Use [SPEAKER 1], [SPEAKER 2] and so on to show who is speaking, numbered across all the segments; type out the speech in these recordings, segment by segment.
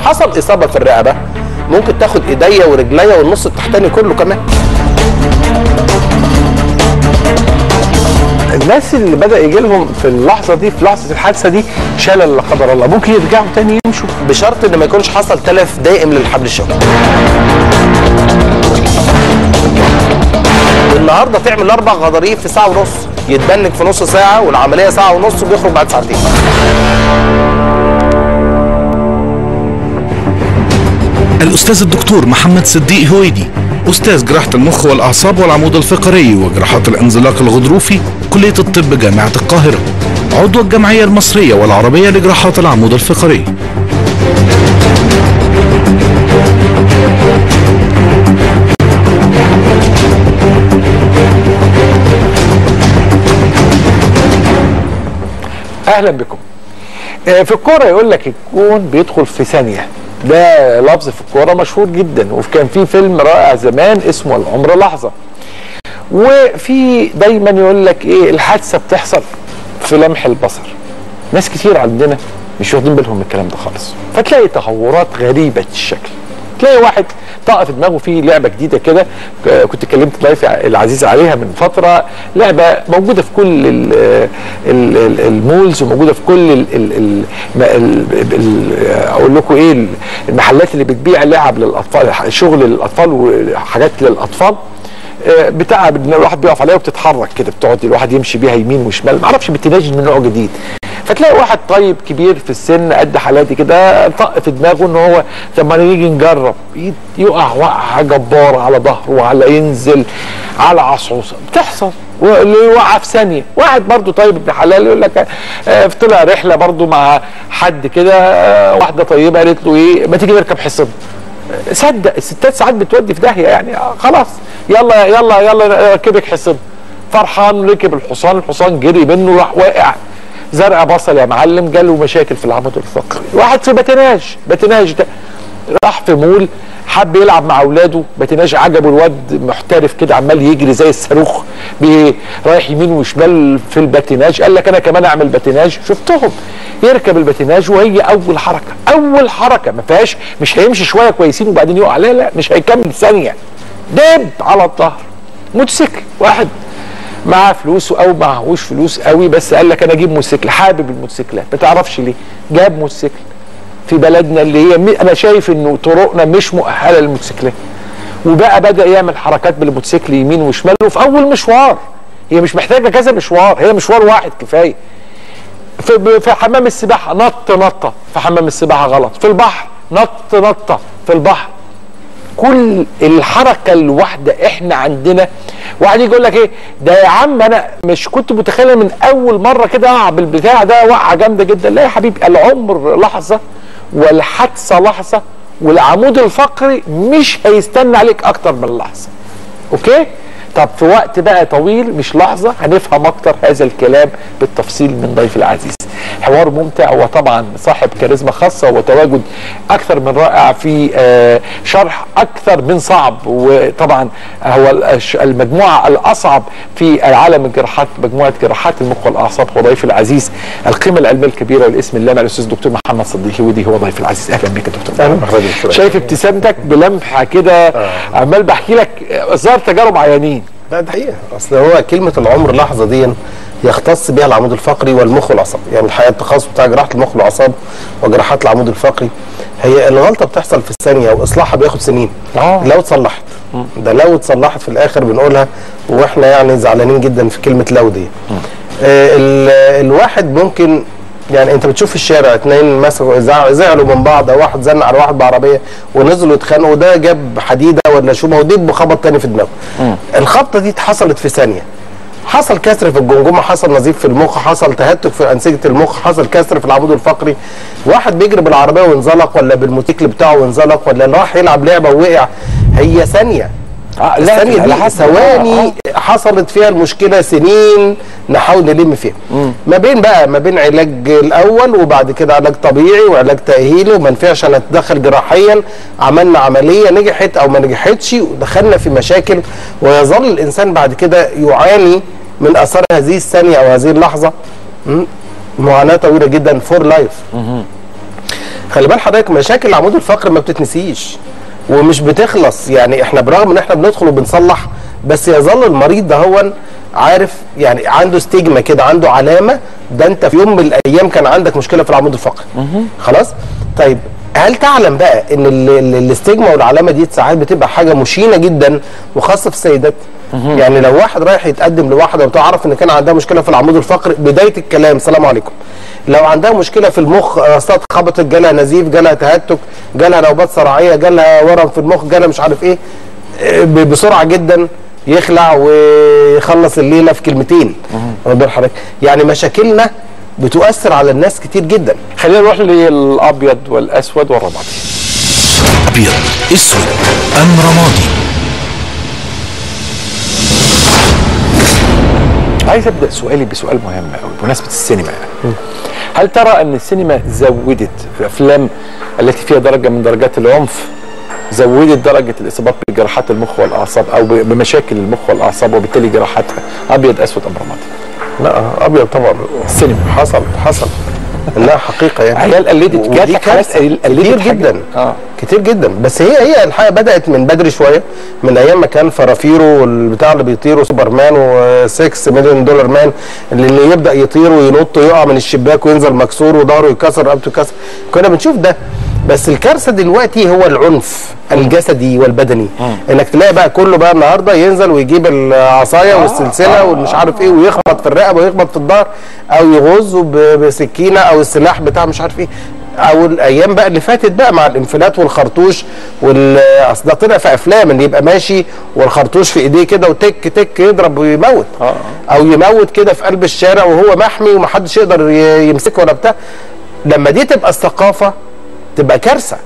[SPEAKER 1] حصل اصابه في الرقبه ممكن تاخد ايديا ورجليا والنص التحتاني كله كمان
[SPEAKER 2] الناس اللي بدا يجي لهم في اللحظه دي في لحظه الحادثه دي شلل لا قدر الله ممكن يرجعوا تاني يمشوا
[SPEAKER 1] بشرط ان ما يكونش حصل تلف دائم للحبل الشوكي النهارده تعمل اربع غضاريف في ساعه ونص يتبنك في نص ساعه والعمليه ساعه ونص وبيخرج بعد ساعتين
[SPEAKER 3] الأستاذ الدكتور محمد صديق هويدي أستاذ جراحة المخ والأعصاب والعمود الفقري وجراحات الانزلاق الغضروفي كلية الطب جامعة القاهرة عضو الجمعية المصرية والعربية لجراحات العمود الفقري
[SPEAKER 2] اهلا بكم آه، في الكوره يقول لك الجون بيدخل في ثانيه ده لفظ في الكوره مشهور جدا وكان في فيلم رائع زمان اسمه العمر لحظه وفي دايما يقول لك ايه الحادثه بتحصل في لمح البصر ناس كتير عندنا مش واخدين بالهم من الكلام ده خالص فتلاقي تهورات غريبه الشكل تلاقي واحد طاقه في دماغه فيه لعبه جديده كده ك- كنت كلمت ضيفي العزيز عليها من فتره لعبه موجوده في كل ال ال ال المولز وموجوده في كل ال ال ال ال ال اقول لكم ايه المحلات اللي بتبيع لعب للاطفال شغل للاطفال وحاجات للاطفال آه، بتاع إن الواحد بيقف عليها وبتتحرك كده بتقعد الواحد يمشي بيها يمين وشمال معرفش بتناجي من نوع جديد فتلاقي واحد طيب كبير في السن قد حالاتي كده طق في دماغه ان هو طب ما نيجي نجرب ي- يقع وقعه جباره على ظهره وعلى ينزل على عصعوصه بتحصل واللي يوقع في ثانيه واحد برضو طيب ابن حلال يقول لك آه، طلع رحله برضو مع حد كده آه، واحده طيبه قالت له ايه ما تيجي نركب حصان صدق الستات ساعات بتودي في داهيه يعني آه، خلاص يلا يلا يلا ركبك حصان فرحان ركب الحصان الحصان جري منه راح واقع زرع بصل يا معلم جاله مشاكل في العمود الفقري واحد في باتيناج باتيناج ده راح في مول حب يلعب مع اولاده باتيناج عجبه الواد محترف كده عمال يجري زي الصاروخ بي- رايح يمين وشمال في الباتيناج قال لك انا كمان اعمل باتيناج شفتهم يركب الباتيناج وهي اول حركه اول حركه ما فيهاش مش هيمشي شويه كويسين وبعدين يقع لا لا مش هيكمل ثانيه دب على الظهر موتوسيكل واحد معاه فلوس او معهوش فلوس قوي بس قال لك انا اجيب موتوسيكل حابب الموتوسيكلات ما تعرفش ليه جاب موتوسيكل في بلدنا اللي هي م- انا شايف انه طرقنا مش مؤهله للموتوسيكلات وبقى بدا يعمل حركات بالموتوسيكل يمين وشمال وفي اول مشوار هي مش محتاجه كذا مشوار هي مشوار واحد كفايه في في حمام السباحه نط نطه في حمام السباحه غلط في البحر نط نطه في البحر كل الحركه الواحده احنا عندنا واحد يجي يقول لك ايه ده يا عم انا مش كنت متخيل من اول مره كده اقع بالبتاع ده وقعه جامده جدا لا يا حبيبي العمر لحظه والحادثه لحظه والعمود الفقري مش هيستنى عليك اكتر من لحظه اوكي طب في وقت بقى طويل مش لحظه هنفهم اكتر هذا الكلام بالتفصيل من ضيف العزيز حوار ممتع وطبعا صاحب كاريزما خاصه وتواجد اكثر من رائع في آه، شرح اكثر من صعب وطبعا هو الأش- المجموعه الاصعب في عالم الجراحات مجموعه جراحات المخ والاعصاب هو ضيف العزيز القيمه العلميه الكبيره والاسم اللامع الاستاذ الدكتور محمد صديقي ودي هو ضيف العزيز اهلا بك يا دكتور
[SPEAKER 1] أهلا بحضرتك.
[SPEAKER 2] شايف ابتسامتك بلمحه كده عمال بحكي لك ظهر تجارب عيانين
[SPEAKER 1] لا ده حقيقه اصل هو كلمه العمر لحظه دي يختص بها العمود الفقري والمخ والاعصاب يعني الحقيقه التخصص بتاع جراحه المخ والاعصاب وجراحات العمود الفقري هي الغلطه بتحصل في الثانيه واصلاحها بياخد سنين
[SPEAKER 2] آه.
[SPEAKER 1] لو اتصلحت ده لو اتصلحت في الاخر بنقولها واحنا يعني زعلانين جدا في كلمه لو دي آه ال- الواحد ممكن يعني انت بتشوف في الشارع اتنين مسكوا زع- زعلوا من بعض او واحد زنق على واحد بعربيه ونزلوا يتخانقوا ده جاب حديده ولا شومه ودب وخبط تاني في دماغه الخبطه دي حصلت في ثانيه حصل كسر في الجمجمه حصل نزيف في المخ حصل تهتك في انسجه المخ حصل كسر في العمود الفقري واحد بيجري بالعربيه وانزلق ولا بالموتوسيكل بتاعه وانزلق ولا راح يلعب لعبه ووقع هي ثانيه
[SPEAKER 2] آه، لا،
[SPEAKER 1] الثانيه
[SPEAKER 2] على
[SPEAKER 1] دي
[SPEAKER 2] حسب.
[SPEAKER 1] ثواني
[SPEAKER 2] آه،
[SPEAKER 1] حصلت فيها المشكله سنين نحاول نلم فيها ما بين بقى ما بين علاج الاول وبعد كده علاج طبيعي وعلاج تاهيلي وما نفعش نتدخل جراحيا عملنا عمليه نجحت او ما نجحتش ودخلنا في مشاكل ويظل الانسان بعد كده يعاني من اثار هذه الثانيه او هذه اللحظه م? معاناه طويله جدا فور لايف خلي بال حضرتك مشاكل العمود الفقري ما بتتنسيش ومش بتخلص يعني احنا برغم ان احنا بندخل وبنصلح بس يظل المريض ده هو عارف يعني عنده ستيجما كده عنده علامه ده انت في يوم من الايام كان عندك مشكله في العمود الفقري خلاص طيب هل تعلم بقى ان ال- ال- الاستجما والعلامه دي ساعات بتبقى حاجه مشينه جدا وخاصه في السيدات يعني لو واحد رايح يتقدم لواحده وتعرف ان كان عندها مشكله في العمود الفقري بدايه الكلام سلام عليكم لو عندها مشكله في المخ رصات خبطت جالها نزيف جالها تهتك جالها نوبات صرعيه جالها ورم في المخ جالها مش عارف ايه آه، ب- بسرعه جدا يخلع ويخلص الليله في كلمتين واخد بال حضرتك يعني مشاكلنا بتؤثر على الناس كتير جدا
[SPEAKER 2] خلينا نروح للابيض والاسود والرمادي
[SPEAKER 3] أبيض أسود أم رمادي
[SPEAKER 2] عايز ابدا سؤالي بسؤال مهم قوي بمناسبه السينما يعني. هل ترى ان السينما زودت في الافلام التي فيها درجه من درجات العنف زودت درجه الاصابات بجراحات المخ والاعصاب او ب- بمشاكل المخ والاعصاب وبالتالي جراحاتها ابيض اسود ام رمادي
[SPEAKER 1] لا ابيض طبعا
[SPEAKER 2] السينما
[SPEAKER 1] حصل حصل انها حقيقه يعني
[SPEAKER 2] عيال قلدت
[SPEAKER 1] ودي
[SPEAKER 2] جات لك حالات
[SPEAKER 1] كارثة.
[SPEAKER 2] قل- قلدت
[SPEAKER 1] كتير
[SPEAKER 2] حاجة.
[SPEAKER 1] جدا
[SPEAKER 2] اه
[SPEAKER 1] كتير جدا بس هي هي الحقيقه بدات من بدري شويه من ايام ما كان فرافيرو والبتاع اللي بيطيروا سوبرمان و6 مليون دولار مان اللي, اللي يبدا يطير وينط ويقع من الشباك وينزل مكسور وظهره يتكسر رقبته يتكسر كنا بنشوف ده بس الكارثه دلوقتي هو العنف الجسدي والبدني انك تلاقي بقى كله بقى النهارده ينزل ويجيب العصايه والسلسله والمش عارف ايه ويخبط في الرقبه ويخبط في الظهر او يغزه ب- بسكينه او السلاح بتاع مش عارف ايه او الايام بقى اللي فاتت بقى مع الانفلات والخرطوش وال اصل ده طلع في افلام ان يبقى ماشي والخرطوش في ايديه كده وتك تك يضرب ويموت
[SPEAKER 2] آه.
[SPEAKER 1] او يموت كده في قلب الشارع وهو محمي ومحدش يقدر ي- يمسكه ولا بتاع لما دي تبقى الثقافه تبقى كارثه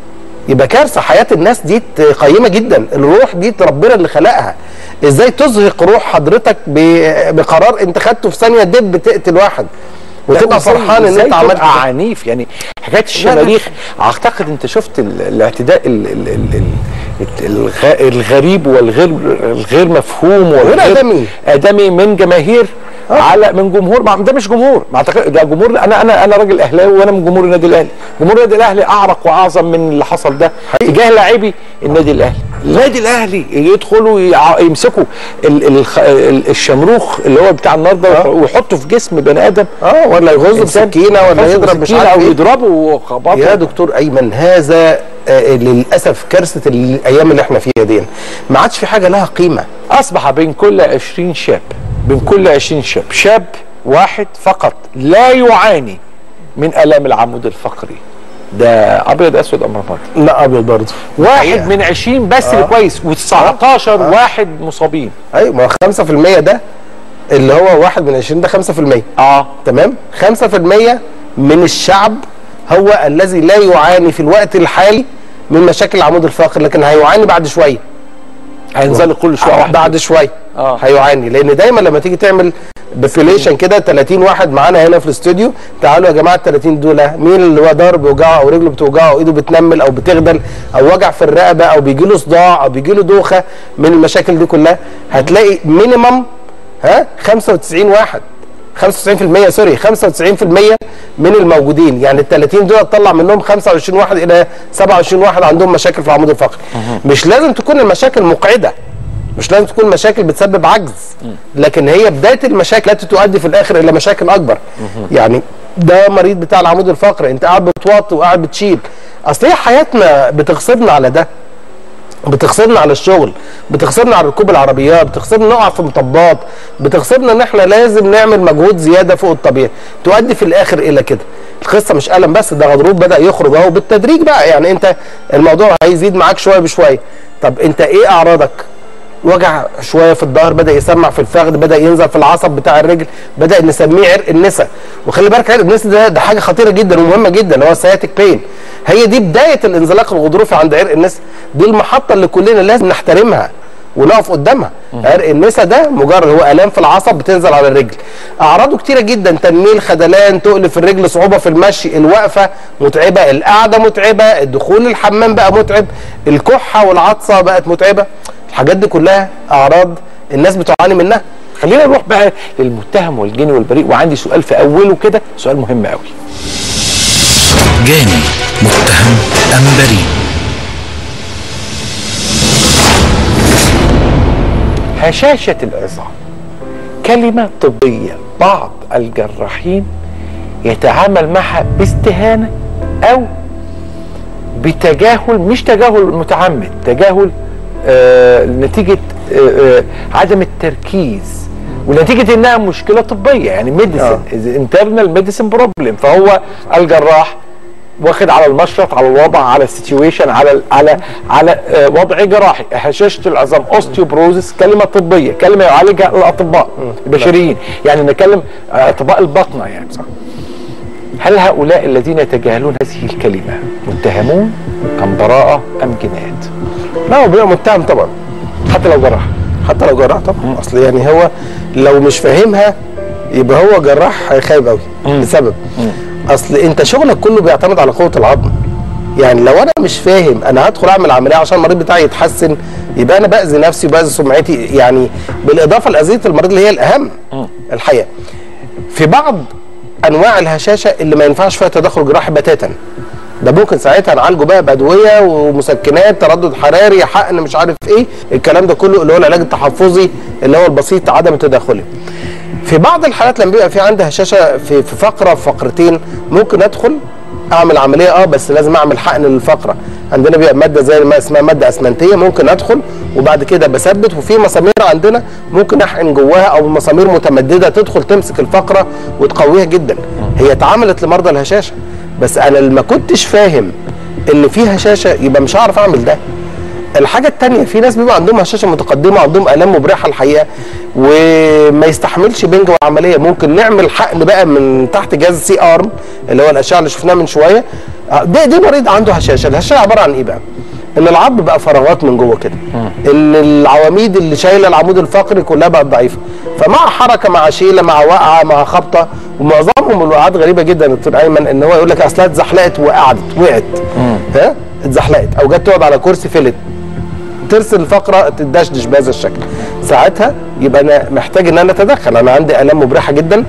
[SPEAKER 1] يبقى كارثه حياه الناس دي ت- قيمه جدا الروح دي ربنا اللي خلقها ازاي تزهق روح حضرتك ب- بقرار انت خدته في ثانيه دب تقتل واحد وتبقى
[SPEAKER 2] وإزاي-
[SPEAKER 1] فرحان ان
[SPEAKER 2] إزاي
[SPEAKER 1] انت عملت
[SPEAKER 2] تبقى
[SPEAKER 1] كده.
[SPEAKER 2] عنيف يعني حكايه الشماريخ اعتقد انت شفت ال- الاعتداء ال- ال- ال- ال- الغ- الغريب والغير الغير مفهوم والغير
[SPEAKER 1] آدمي.
[SPEAKER 2] ادمي من جماهير على من جمهور ما ده مش جمهور ما اعتقد ده جمهور انا انا انا راجل اهلاوي وانا من جمهور النادي الاهلي جمهور النادي الاهلي اعرق واعظم من اللي حصل ده تجاه لاعبي النادي الاهلي النادي الاهلي يدخلوا يع- يمسكوا ال- الخ- ال- الشمروخ اللي هو بتاع النار ده
[SPEAKER 1] آه.
[SPEAKER 2] ويحطوا في جسم بني ادم
[SPEAKER 1] اه ولا يغز
[SPEAKER 2] إنسان
[SPEAKER 1] بسكينه ولا
[SPEAKER 2] يحطوا
[SPEAKER 1] يضرب مش
[SPEAKER 2] بسكينة
[SPEAKER 1] عارف
[SPEAKER 2] او
[SPEAKER 1] ايه
[SPEAKER 2] يضربوا وخبطوا
[SPEAKER 1] يا دكتور ايمن هذا آه، للاسف كارثه الايام اللي احنا فيها دي ما عادش في حاجه لها قيمه
[SPEAKER 2] اصبح بين كل 20 شاب بين كل 20 شاب شاب واحد فقط لا يعاني من الام العمود الفقري ده ابيض اسود ام رمادي
[SPEAKER 1] لا ابيض برضه
[SPEAKER 2] واحد من 20 بس اللي كويس و19 واحد مصابين
[SPEAKER 1] ايوه ما هو 5% ده اللي هو واحد من 20 ده 5%
[SPEAKER 2] اه
[SPEAKER 1] تمام 5% من الشعب هو الذي لا يعاني في الوقت الحالي من مشاكل العمود الفقري لكن هيعاني بعد شويه
[SPEAKER 2] هينزل كل شويه واحد
[SPEAKER 1] بعد شويه
[SPEAKER 2] آه.
[SPEAKER 1] هيعاني لان دايما لما تيجي تعمل بفيليشن كده 30 واحد معانا هنا في الاستوديو تعالوا يا جماعه ال 30 دول مين اللي هو ضهره بيوجعه او رجله بتوجعه او ايده بتنمل او بتغدل او وجع في الرقبه او بيجي له صداع او بيجي له دوخه من المشاكل دي كلها هتلاقي مينيمم ها 95 واحد 95% سوري 95% من الموجودين يعني ال 30 دول تطلع منهم 25 واحد الى 27 واحد عندهم مشاكل في العمود الفقري مش لازم تكون المشاكل مقعده مش لازم تكون مشاكل بتسبب عجز لكن هي بدايه المشاكل التي تؤدي في الاخر الى مشاكل اكبر يعني ده مريض بتاع العمود الفقري انت قاعد بتوطي وقاعد بتشيل اصل هي حياتنا بتغصبنا على ده بتغصبنا على الشغل بتغصبنا على ركوب العربيات بتغصبنا نقع في مطبات بتغصبنا ان احنا لازم نعمل مجهود زياده فوق الطبيعي تؤدي في الاخر الى كده القصه مش الم بس ده غضروف بدا يخرج اهو بالتدريج بقى يعني انت الموضوع هيزيد معاك شويه بشويه طب انت ايه اعراضك وجع شويه في الظهر بدا يسمع في الفخذ بدا ينزل في العصب بتاع الرجل بدا نسميه عرق النسا وخلي بالك عرق النسا ده ده حاجه خطيره جدا ومهمه جدا اللي هو السياتيك بين هي دي بدايه الانزلاق الغضروفي عند عرق النسا دي المحطه اللي كلنا لازم نحترمها ونقف قدامها عرق النسا ده مجرد هو الام في العصب بتنزل على الرجل اعراضه كتيره جدا تنميل خدلان تقل في الرجل صعوبه في المشي الوقفه متعبه القعده متعبه الدخول الحمام بقى متعب الكحه والعطسه بقت متعبه الحاجات دي كلها اعراض الناس بتعاني منها
[SPEAKER 2] خلينا نروح بقى للمتهم والجني والبريء وعندي سؤال في اوله كده سؤال مهم قوي
[SPEAKER 3] جاني متهم أم بريء
[SPEAKER 2] هشاشة العظام كلمة طبية بعض الجراحين يتعامل معها باستهانة أو بتجاهل مش تجاهل متعمد تجاهل آه نتيجة آه آه عدم التركيز ونتيجة انها مشكلة طبية يعني ميديسن انترنال ميديسن بروبلم فهو الجراح واخد على المشرط على الوضع على السيتويشن على على على آه، وضع جراحي هشاشه العظام اوستيوبروزس كلمه طبيه كلمه يعالجها الاطباء البشريين يعني نتكلم آه، اطباء البطنه يعني صح هل هؤلاء الذين يتجاهلون هذه الكلمه متهمون ام براءه ام جنايات
[SPEAKER 1] لا هو بيبقى متهم طبعا
[SPEAKER 2] حتى لو جراح
[SPEAKER 1] حتى لو جراح طبعا اصل يعني هو لو مش فاهمها يبقى هو جراح خايب قوي لسبب اصل انت شغلك كله بيعتمد على قوه العظم يعني لو انا مش فاهم انا هدخل اعمل عمليه عشان المريض بتاعي يتحسن يبقى انا باذي نفسي وباذي سمعتي يعني بالاضافه لاذيه المريض اللي هي الاهم الحقيقه في بعض انواع الهشاشه اللي ما ينفعش فيها تدخل جراحي بتاتا ده ممكن ساعتها نعالجه بقى بادويه ومسكنات تردد حراري حقن مش عارف ايه الكلام ده كله اللي هو العلاج التحفظي اللي هو البسيط عدم التدخلي في بعض الحالات لما بيبقى في عندي هشاشه في في فقره في فقرتين ممكن ادخل اعمل عمليه اه بس لازم اعمل حقن للفقره عندنا بيبقى ماده زي ما اسمها ماده اسمنتيه ممكن ادخل وبعد كده بثبت وفي مسامير عندنا ممكن احقن جواها او مسامير متمدده تدخل تمسك الفقره وتقويها جدا هي اتعملت لمرضى الهشاشه بس انا اللي ما كنتش فاهم ان في هشاشه يبقى مش هعرف اعمل ده الحاجة التانية في ناس بيبقى عندهم هشاشة متقدمة عندهم آلام مبرحة الحقيقة وما يستحملش بنج وعملية ممكن نعمل حقن بقى من تحت جهاز سي ارم اللي هو الأشعة اللي شفناها من شوية آه، ده دي مريض عنده هشاشة الهشاشة عبارة عن إيه بقى؟ إن العظم بقى فراغات من جوه كده إن العواميد اللي شايلة العمود الفقري كلها بقت ضعيفة فمع حركة مع شيلة مع وقعة مع خبطة ومعظمهم الوقعات غريبة جدا يا دكتور أيمن إن هو يقول لك أصلها اتزحلقت وقعدت وقعت ها اتزحلقت أو جت تقعد على كرسي فلت ترسل الفقره تدشدش بهذا الشكل ساعتها يبقى انا محتاج ان انا اتدخل انا عندي الام مبرحه جدا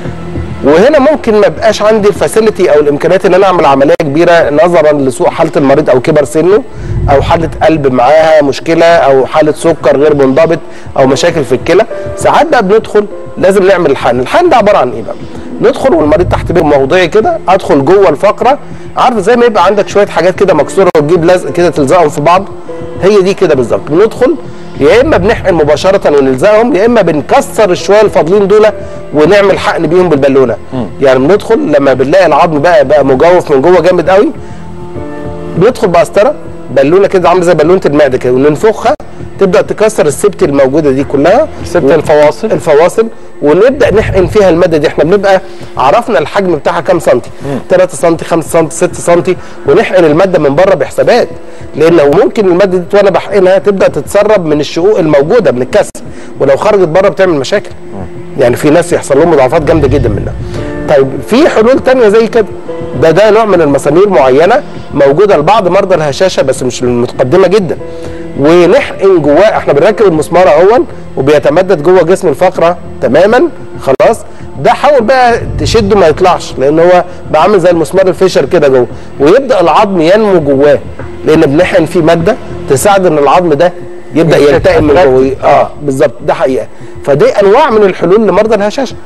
[SPEAKER 1] وهنا ممكن ما يبقاش عندي الفاسيلتي او الامكانيات ان انا اعمل عمليه كبيره نظرا لسوء حاله المريض او كبر سنه او حاله قلب معاها مشكله او حاله سكر غير منضبط او مشاكل في الكلى ساعات بقى بندخل لازم نعمل الحقن الحقن ده عباره عن ايه بقى ندخل والمريض تحت بيه موضعي كده ادخل جوه الفقره عارف زي ما يبقى عندك شويه حاجات كده مكسوره وتجيب لزق كده تلزقهم في بعض هي دي كده بالظبط بندخل يا اما بنحقن مباشره ونلزقهم يا اما بنكسر الشويه الفاضلين دول ونعمل حقن بيهم بالبالونه يعني بندخل لما بنلاقي العظم بقى بقى مجوف من جوه جامد قوي بندخل بقسطره بالونه كده عامله زي بالونه المعده كده وننفخها تبدا تكسر السبت الموجوده دي كلها
[SPEAKER 2] سبت الفواصل
[SPEAKER 1] الفواصل ونبدا نحقن فيها الماده دي احنا بنبقى عرفنا الحجم بتاعها كام سنتي 3 سنتي 5 سنتي 6 سنتي ونحقن الماده من بره بحسابات لان لو ممكن الماده دي وانا بحقنها تبدا تتسرب من الشقوق الموجوده من الكسر ولو خرجت بره بتعمل مشاكل يعني في ناس يحصل لهم مضاعفات جامده جدا منها طيب في حلول تانية زي كده ده ده نوع من المسامير معينه موجوده لبعض مرضى الهشاشه بس مش المتقدمه جدا ونحقن جواه احنا بنركب المسمار اهون وبيتمدد جوه جسم الفقره تماما خلاص ده حاول بقى تشده ما يطلعش لان هو بقى عامل زي المسمار الفيشر كده جوه ويبدا العظم ينمو جواه لان بنحقن فيه ماده تساعد ان العظم ده يبدا يلتئم من جوه اه بالظبط ده حقيقه فدي انواع من الحلول لمرضى الهشاشه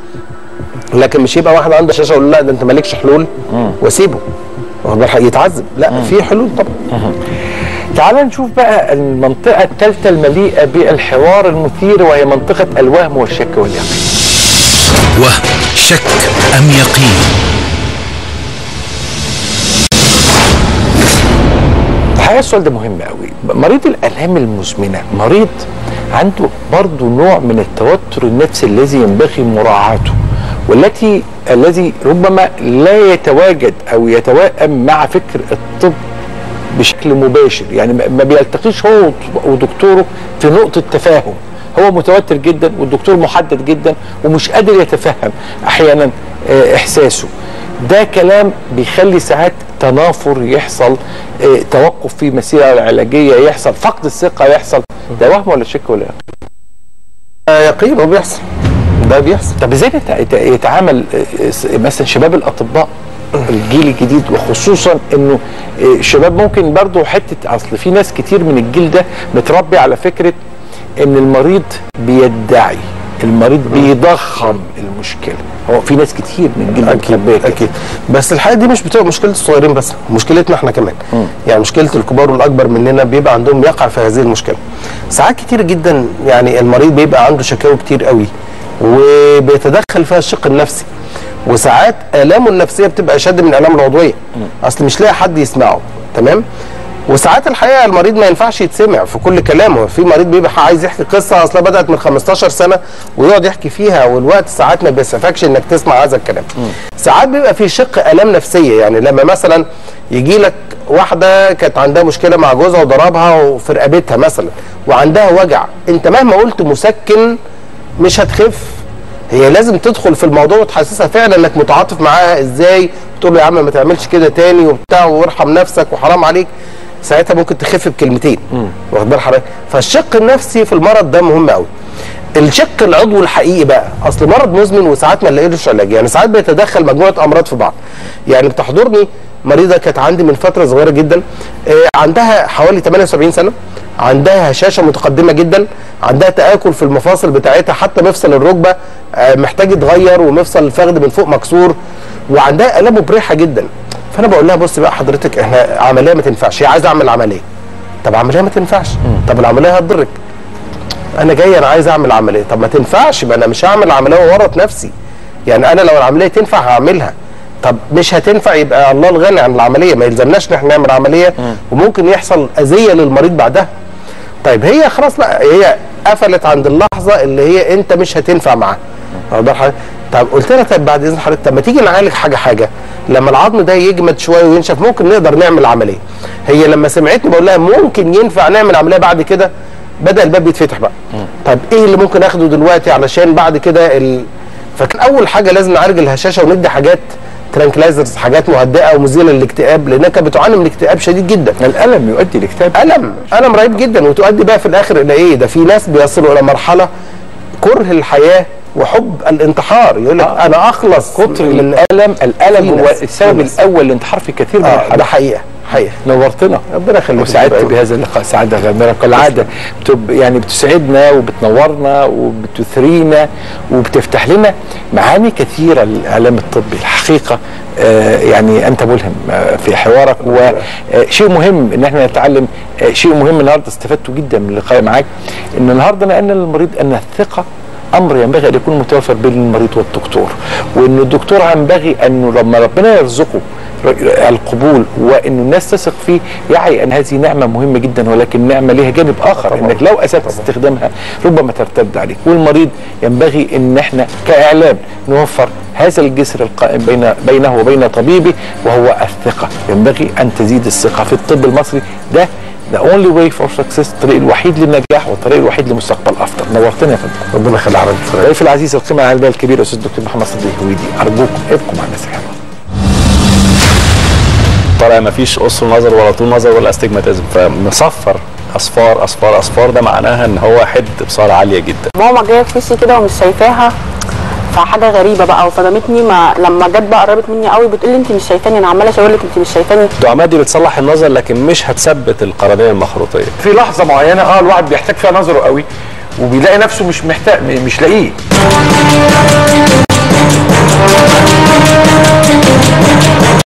[SPEAKER 1] لكن مش يبقى واحد عنده هشاشه اقول له لا ده انت مالكش حلول واسيبه واخد بالك يتعذب لا في حلول طبعا
[SPEAKER 2] تعال نشوف بقى المنطقة الثالثة المليئة بالحوار المثير وهي منطقة الوهم والشك واليقين
[SPEAKER 3] وهم شك أم يقين
[SPEAKER 2] الحقيقة السؤال ده مهم قوي مريض الآلام المزمنة مريض عنده برضه نوع من التوتر النفسي الذي ينبغي مراعاته والتي الذي ربما لا يتواجد أو يتوائم مع فكر الطب بشكل مباشر يعني ما ما بيلتقيش هو ودكتوره في نقطة تفاهم هو متوتر جدا والدكتور محدد جدا ومش قادر يتفهم احيانا آه، احساسه ده كلام بيخلي ساعات تنافر يحصل آه، توقف في مسيرة العلاجية يحصل فقد الثقة يحصل ده وهم ولا شك ولا يقين؟
[SPEAKER 1] آه، يقين هو بيحصل ده بيحصل
[SPEAKER 2] طب ازاي يت- يت- يتعامل آه، س- مثلا شباب الاطباء الجيل الجديد وخصوصا انه آه، الشباب ممكن برضه حته اصل في ناس كتير من الجيل ده متربي على فكره ان المريض بيدعي المريض بيضخم المشكله هو في ناس كتير من الجيل ده متربية
[SPEAKER 1] اكيد
[SPEAKER 2] كده.
[SPEAKER 1] اكيد بس الحقيقه دي مش بتبقى مشكله الصغيرين بس مشكلتنا احنا كمان يعني مشكله الكبار والاكبر مننا بيبقى عندهم يقع في هذه المشكله ساعات كتير جدا يعني المريض بيبقى عنده شكاوى كتير قوي وبيتدخل فيها الشق النفسي وساعات الامه النفسيه بتبقى اشد من الامه العضويه اصل مش لاقي حد يسمعه تمام وساعات الحقيقه المريض ما ينفعش يتسمع في كل كلامه في مريض بيبقى عايز يحكي قصه اصلا بدات من 15 سنه ويقعد يحكي فيها والوقت ساعات ما بيسعفكش انك تسمع هذا الكلام ساعات بيبقى في شق الام نفسيه يعني لما مثلا يجي لك واحده كانت عندها مشكله مع جوزها وضربها في رقبتها مثلا وعندها وجع انت مهما قلت مسكن مش هتخف هي لازم تدخل في الموضوع وتحسسها فعلا انك متعاطف معاها ازاي تقول له يا عم ما تعملش كده تاني وبتاع وارحم نفسك وحرام عليك ساعتها ممكن تخف بكلمتين واخد بال حضرتك فالشق النفسي في المرض ده مهم قوي الشق العضوي الحقيقي بقى اصل مرض مزمن وساعات ما نلاقيلوش علاج يعني ساعات بيتدخل مجموعه امراض في بعض يعني بتحضرني مريضه كانت عندي من فتره صغيره جدا آه، عندها حوالي 78 سنه عندها هشاشه متقدمه جدا عندها تاكل في المفاصل بتاعتها حتى مفصل الركبه آه، محتاج يتغير ومفصل الفخذ من فوق مكسور وعندها الام مبرحه جدا فانا بقول لها بص بقى حضرتك احنا عمليه ما تنفعش هي عايزه اعمل عمليه طب عمليه ما تنفعش طب العمليه هتضرك انا جاي انا عايز اعمل عمليه طب ما تنفعش ما انا مش هعمل عمليه وورط نفسي يعني انا لو العمليه تنفع هعملها طب مش هتنفع يبقى الله الغني عن العمليه ما يلزمناش ان احنا نعمل عمليه وممكن يحصل اذيه للمريض بعدها طيب هي خلاص بقى هي قفلت عند اللحظه اللي هي انت مش هتنفع معاها واخد بال حضرتك؟ طب قلت لها طب بعد اذن حضرتك طب ما تيجي نعالج حاجه حاجه لما العظم ده يجمد شويه وينشف ممكن نقدر نعمل عمليه هي لما سمعتني بقول لها ممكن ينفع نعمل عمليه بعد كده بدا الباب يتفتح بقى طب ايه اللي ممكن اخده دلوقتي علشان بعد كده ال... فكان اول حاجه لازم نعالج الهشاشه وندي حاجات ترانكلايزرز حاجات مهدئه ومزيله للاكتئاب لانها كانت بتعاني من اكتئاب شديد جدا
[SPEAKER 2] الالم يؤدي لاكتئاب
[SPEAKER 1] الم الم رهيب جدا وتؤدي بقى في الاخر الى ايه ده في ناس بيصلوا الى مرحله كره الحياه وحب الانتحار يقول لك
[SPEAKER 2] آه.
[SPEAKER 1] انا اخلص
[SPEAKER 2] كتر
[SPEAKER 1] من
[SPEAKER 2] الالم الالم
[SPEAKER 1] في
[SPEAKER 2] هو
[SPEAKER 1] ناس-
[SPEAKER 2] السبب
[SPEAKER 1] في ناس.
[SPEAKER 2] الاول لانتحار في كثير من
[SPEAKER 1] آه ده
[SPEAKER 2] الحالات
[SPEAKER 1] حقيقه حقيقه
[SPEAKER 2] نورتنا
[SPEAKER 1] ربنا يخليك
[SPEAKER 2] وسعدت
[SPEAKER 1] إبراهيم.
[SPEAKER 2] بهذا اللقاء سعاده غامره كالعاده بتب يعني بتسعدنا وبتنورنا وبتثرينا وبتفتح لنا معاني كثيره للاعلام الطبي الحقيقه آه يعني انت ملهم آه في حوارك وشيء مهم ان احنا نتعلم آه شيء مهم النهارده استفدته جدا من اللقاء معاك ان النهارده نقلنا للمريض ان الثقه امر ينبغي ان يكون متوفر بين المريض والدكتور وان الدكتور ينبغي انه لما ربنا يرزقه القبول وان الناس تثق فيه يعي ان هذه نعمه مهمه جدا ولكن نعمه لها جانب اخر انك لو اسأت استخدامها ربما ترتد عليك والمريض ينبغي ان احنا كاعلام نوفر هذا الجسر القائم بين بينه وبين طبيبه وهو الثقه ينبغي ان تزيد الثقه في الطب المصري ده the only way for success الطريق الوحيد للنجاح والطريق الوحيد لمستقبل افضل نورتنا يا فندم
[SPEAKER 1] ربنا يخلي حضرتك
[SPEAKER 2] ضيف العزيز القيمه العلميه الكبير الاستاذ الدكتور محمد صديق هويدي ارجوكم ابقوا مع الناس الحلوه
[SPEAKER 4] طالع ما فيش قصر نظر ولا طول نظر ولا استجماتيزم فمصفر اصفار اصفار اصفار ده معناها ان هو حد ابصار عاليه جدا
[SPEAKER 5] ماما جايه في وشي كده ومش شايفاها فحاجه غريبه بقى وصدمتني ما لما جت بقى قربت مني قوي بتقول لي انت مش شايفاني انا عماله اشاور لك انت مش شايفاني
[SPEAKER 4] الدعامات دي بتصلح النظر لكن مش هتثبت القرنيه المخروطيه
[SPEAKER 2] في لحظه معينه اه الواحد بيحتاج فيها نظره قوي وبيلاقي نفسه مش محتاج مش لاقيه